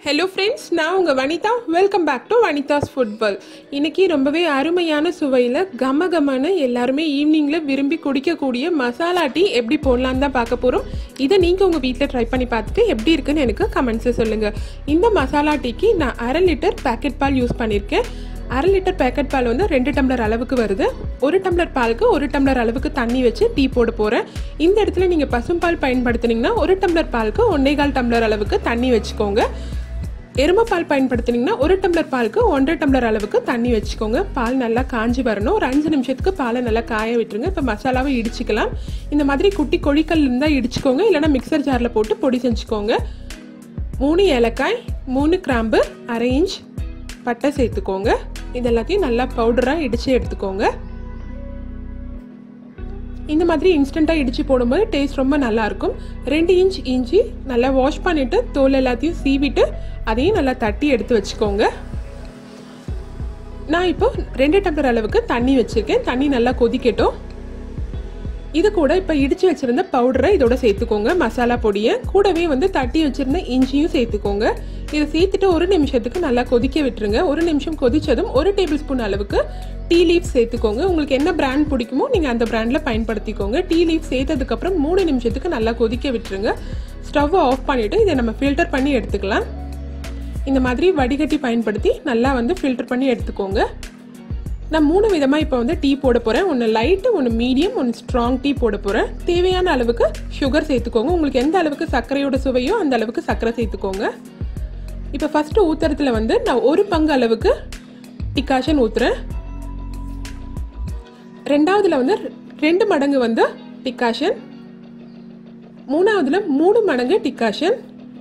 hello friends நான் உங்கள் Vanitha welcome back to Vanitha's football இன்னைக்கு ரொம்பவே அருமையான சுவையில் கம கமன்னு எல்லாருமே ஈவினிங்கில் விரும்பி குடிக்கக்கூடிய மசாலா டீ எப்படி போடலான்னு தான் பார்க்க போகிறோம் இதை நீங்கள் உங்கள் வீட்டில் ட்ரை பண்ணி பார்த்துட்டு எப்படி இருக்குன்னு எனக்கு கமெண்ட்ஸை சொல்லுங்கள் இந்த மசாலா டீக்கு நான் அரை லிட்டர் பேக்கெட் பால் யூஸ் பண்ணியிருக்கேன் அரை லிட்டர் பேக்கெட் பால் வந்து ரெண்டு டம்ளர் அளவுக்கு வருது ஒரு டம்ளர் பாலுக்கு ஒரு டம்ளர் அளவுக்கு தண்ணி வச்சு டீ போட போகிறேன் இந்த இடத்துல நீங்கள் பசும்பால் பயன்படுத்துனீங்கன்னா ஒரு டம்ளர் பாலுக்கு ஒன்றே கால் டம்ளர் அளவுக்கு தண்ணி வச்சுக்கோங்க எருமைப்பால் பயன்படுத்துனீங்கன்னா ஒரு டம்ளர் பாலுக்கு ஒன்றரை டம்ளர் அளவுக்கு தண்ணி வச்சுக்கோங்க பால் நல்லா காஞ்சி வரணும் ஒரு அஞ்சு நிமிஷத்துக்கு பாலை நல்லா காய விட்டுருங்க இப்போ மசாலாவை இடிச்சிக்கலாம் இந்த மாதிரி குட்டி கொழிக்கல் இருந்தால் இடிச்சுக்கோங்க இல்லைனா மிக்சர் ஜாரில் போட்டு பொடி செஞ்சுக்கோங்க மூணு ஏலக்காய் மூணு கிராம்பு அரை இன்ச் பட்டை சேர்த்துக்கோங்க இது எல்லாத்தையும் நல்லா பவுடராக இடித்து எடுத்துக்கோங்க இந்த மாதிரி இன்ஸ்டண்ட்டாக இடித்து போடும்போது டேஸ்ட் ரொம்ப நல்லாயிருக்கும் ரெண்டு இன்ச் இஞ்சி நல்லா வாஷ் பண்ணிவிட்டு தோல் எல்லாத்தையும் சீவிட்டு அதையும் நல்லா தட்டி எடுத்து வச்சுக்கோங்க நான் இப்போ ரெண்டு டம்ளர் அளவுக்கு தண்ணி வச்சுருக்கேன் தண்ணி நல்லா கொதிக்கட்டும் இது கூட இப்போ இடித்து வச்சுருந்த பவுடரை இதோட சேர்த்துக்கோங்க மசாலா பொடியை கூடவே வந்து தட்டி வச்சுருந்த இஞ்சியும் சேர்த்துக்கோங்க இதை சேர்த்துட்டு ஒரு நிமிஷத்துக்கு நல்லா கொதிக்க விட்டுருங்க ஒரு நிமிஷம் கொதிச்சதும் ஒரு டேபிள் ஸ்பூன் அளவுக்கு டீ லீஃப் சேர்த்துக்கோங்க உங்களுக்கு என்ன பிராண்ட் பிடிக்குமோ நீங்கள் அந்த பிராண்டில் பயன்படுத்திக்கோங்க டீ லீஃப் சேர்த்ததுக்கப்புறம் மூணு நிமிஷத்துக்கு நல்லா கொதிக்க விட்டுருங்க ஸ்டவ்வை ஆஃப் பண்ணிவிட்டு இதை நம்ம ஃபில்டர் பண்ணி எடுத்துக்கலாம் இந்த மாதிரி வடிகட்டி பயன்படுத்தி நல்லா வந்து ஃபில்டர் பண்ணி எடுத்துக்கோங்க நான் மூணு விதமாக இப்போ வந்து டீ போட போகிறேன் ஒன்று லைட்டு ஒன்று மீடியம் ஒன்று ஸ்ட்ராங் டீ போட போகிறேன் தேவையான அளவுக்கு சுகர் சேர்த்துக்கோங்க உங்களுக்கு எந்த அளவுக்கு சர்க்கரையோட சுவையோ அந்த அளவுக்கு சர்க்கரை சேர்த்துக்கோங்க இப்போ ஃபஸ்ட்டு ஊற்றுறதுல வந்து நான் ஒரு பங்கு அளவுக்கு டிகாஷன் ஊற்றுறேன் ரெண்டாவதுல வந்து ரெண்டு மடங்கு வந்து டிகாஷன் மூணாவதுல மூணு மடங்கு டிகாஷன்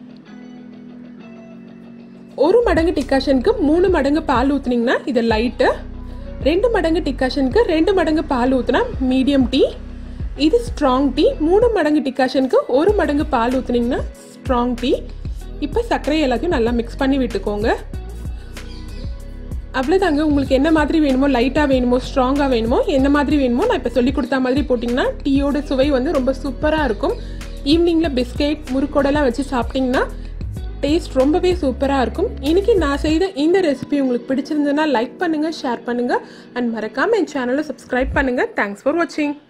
ஒரு மடங்கு டிகாஷனுக்கு மூணு மடங்கு பால் ஊற்றுனீங்கன்னா இது லைட்டு ரெண்டு மடங்கு டிகாஷனுக்கு ரெண்டு மடங்கு பால் ஊற்றினா மீடியம் டீ இது ஸ்ட்ராங் டீ மூணு மடங்கு டிகாஷனுக்கு ஒரு மடங்கு பால் ஊற்றுனீங்கன்னா ஸ்ட்ராங் டீ இப்போ சர்க்கரை எல்லாத்தையும் நல்லா மிக்ஸ் பண்ணி விட்டுக்கோங்க அவ்வளோதாங்க உங்களுக்கு என்ன மாதிரி வேணுமோ லைட்டாக வேணுமோ ஸ்ட்ராங்காக வேணுமோ என்ன மாதிரி வேணுமோ நான் இப்போ சொல்லி கொடுத்த மாதிரி போட்டிங்கன்னா டீயோட சுவை வந்து ரொம்ப சூப்பராக இருக்கும் ஈவினிங்கில் பிஸ்கெட் முறுக்கோடெல்லாம் வச்சு சாப்பிட்டிங்கன்னா டேஸ்ட் ரொம்பவே சூப்பராக இருக்கும் இன்றைக்கி நான் செய்த இந்த ரெசிபி உங்களுக்கு பிடிச்சிருந்ததுன்னா லைக் பண்ணுங்கள் ஷேர் பண்ணுங்கள் அண்ட் மறக்காமல் என் சேனலை சப்ஸ்கிரைப் பண்ணுங்கள் தேங்க்ஸ் ஃபார் வாட்சிங்